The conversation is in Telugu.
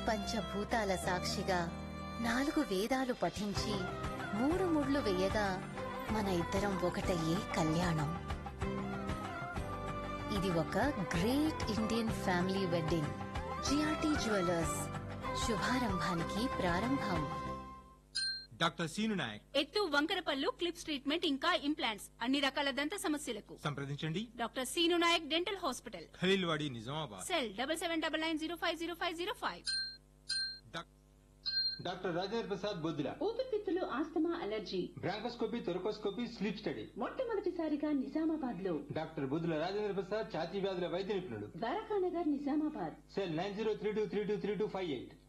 పంచభూతాల సాక్షిగా నాలుగు వేదాలు పఠించి మూడు ముళ్ళు వేయగా మన ఇద్దరం ఒకటయ్యే కళ్యాణం ఇది ఒక great Indian family wedding G R T jewellers శుభారంభానికి ప్రారంభం డాక్టర్ సీను నాయక్ ఎత్తు వంకరపల్లు క్లిప్స్ ట్రీట్మెంట్ ఇంకా ఇంప్లాంట్స్ అన్ని రకాల దంత సమస్యలకు సంప్రదించండి doctor Seenu Naik dental hospital Khaleelwadi Nizamabad cell double seven double nine zero five zero five zero five డాక్- డాక్టర్ రాజేంద్ర ప్రసాద్ బొద్దుల ఊపిరితిత్తులు asthma allergy bronchoscopy thoracoscopy sleep study మొట్టమొదటిసారిగా నిజామాబాద్ లో డాక్టర్ బొద్దుల రాజేంద్ర ప్రసాద్ ఛాతీ వ్యాధుల వైద్య నిపుణుడు Dwarakanagar Nizamabad cell nine zero three two three two three two five eight